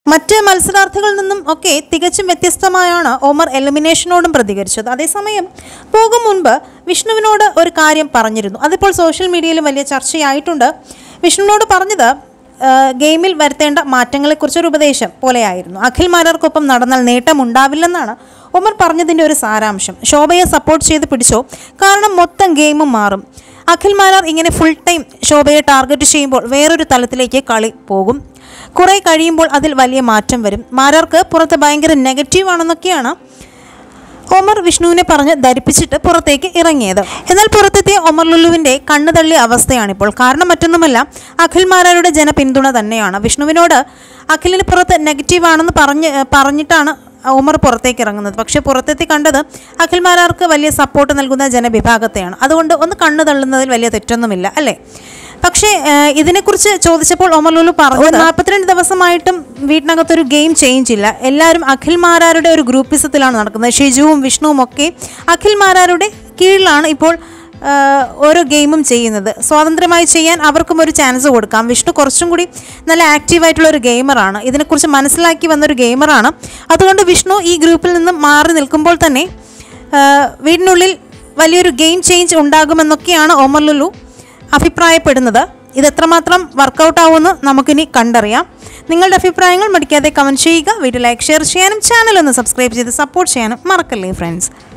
മറ്റ് മത്സരാർത്ഥികളിൽ നിന്നും ഒക്കെ തികച്ചും വ്യത്യസ്തമായാണ് ഒമർ എലിമിനേഷനോടും പ്രതികരിച്ചത് അതേസമയം പോകും മുൻപ് വിഷ്ണുവിനോട് ഒരു കാര്യം പറഞ്ഞിരുന്നു അതിപ്പോൾ സോഷ്യൽ മീഡിയയിലും വലിയ ചർച്ചയായിട്ടുണ്ട് വിഷ്ണുവിനോട് പറഞ്ഞത് ആ, ഗെയിമിൽ വരുത്തേണ്ട മാറ്റങ്ങളെക്കുറിച്ചൊരു ഉപദേശം പോലെയായിരുന്നു അഖിൽ മാരാർക്കൊപ്പം നടന്നാൽ നേട്ടമുണ്ടാവില്ലെന്നാണ് ഒമർ പറഞ്ഞതിൻ്റെ ഒരു സാരാംശം ശോഭയെ സപ്പോർട്ട് ചെയ്ത് പിടിച്ചോ കാരണം മൊത്തം ഗെയിമും മാറും അഖിൽ മാരാർ ഇങ്ങനെ ഫുൾ ടൈം ശോഭയെ ടാർഗറ്റ് ചെയ്യുമ്പോൾ വേറൊരു തലത്തിലേക്ക് കളി പോകും കുറെ കഴിയുമ്പോൾ അതിൽ വലിയ മാറ്റം വരും മാരാർക്ക് പുറത്ത് ഭയങ്കര നെഗറ്റീവ് ആണെന്നൊക്കെയാണ് ഒമർ വിഷ്ണുവിനെ പറഞ്ഞ് ധരിപ്പിച്ചിട്ട് പുറത്തേക്ക് ഇറങ്ങിയത് എന്നാൽ പുറത്തെത്തിയ ഒമർ ലുലുവിൻ്റെ കണ്ണു തള്ളിയ അവസ്ഥയാണിപ്പോൾ കാരണം മറ്റൊന്നുമല്ല അഖിൽ മാരാരുടെ ജനപിന്തുണ തന്നെയാണ് വിഷ്ണുവിനോട് അഖിലിന് പുറത്ത് നെഗറ്റീവ് ആണെന്ന് പറഞ്ഞ് പറഞ്ഞിട്ടാണ് ഉമർ പുറത്തേക്ക് ഇറങ്ങുന്നത് പക്ഷേ പുറത്തെത്തി കണ്ടത് അഖിൽ മാരാർക്ക് വലിയ സപ്പോർട്ട് നൽകുന്ന ജനവിഭാഗത്തെയാണ് അതുകൊണ്ട് ഒന്ന് കണ്ണു തള്ളുന്നതിൽ വലിയ തെറ്റൊന്നുമില്ല അല്ലേ പക്ഷേ ഏഹ്, ഇതിനെക്കുറിച്ച് ചോദിച്ചപ്പോൾ ഒമർ ലുലു പറഞ്ഞു നാൽപ്പത്തിരണ്ട് ദിവസമായിട്ടും വീട്ടിനകത്തൊരു ഗെയിം ചേഞ്ച് ഇല്ല എല്ലാവരും അഖിൽ മാരാരുടെ ഒരു ഗ്രൂപ്പിസത്തിലാണ് നടക്കുന്നത് ഷിജുവും വിഷ്ണുവും ഒക്കെ അഖിൽ മാരാരുടെ കീഴിലാണ് ഇപ്പോൾ ഏഹ്, ഓരോ ഗെയിമും ചെയ്യുന്നത് സ്വാതന്ത്ര്യമായി ചെയ്യാൻ അവർക്കും ഒരു ചാൻസ് കൊടുക്കാം വിഷ്ണു കുറച്ചും കൂടി നല്ല ആക്റ്റീവായിട്ടുള്ള ഒരു ഗെയിമറാണ് ഇതിനെക്കുറിച്ച് മനസ്സിലാക്കി വന്നൊരു ഗെയിമറാണ് അതുകൊണ്ട് വിഷ്ണു ഈ ഗ്രൂപ്പിൽ നിന്നും മാറി നിൽക്കുമ്പോൾ തന്നെ ഏഹ്, വീടിനുള്ളിൽ വലിയൊരു ഗെയിം ചേഞ്ച് ഉണ്ടാകുമെന്നൊക്കെയാണ് ഒമർ ലുലു അഭിപ്രായപ്പെടുന്നത് ഇത് എത്രമാത്രം വർക്കൗട്ട് ആവുമെന്ന് നമുക്കിനി കണ്ടറിയാം നിങ്ങളുടെ അഭിപ്രായങ്ങൾ മടിക്കാതെ കമൻറ്റ് ചെയ്യുക വീഡിയോ ലൈക്ക് ഷെയർ ചെയ്യാനും ചാനൽ ഒന്ന് സബ്സ്ക്രൈബ് ചെയ്ത് സപ്പോർട്ട് ചെയ്യാനും മറക്കല്ലേ ഫ്രണ്ട്സ്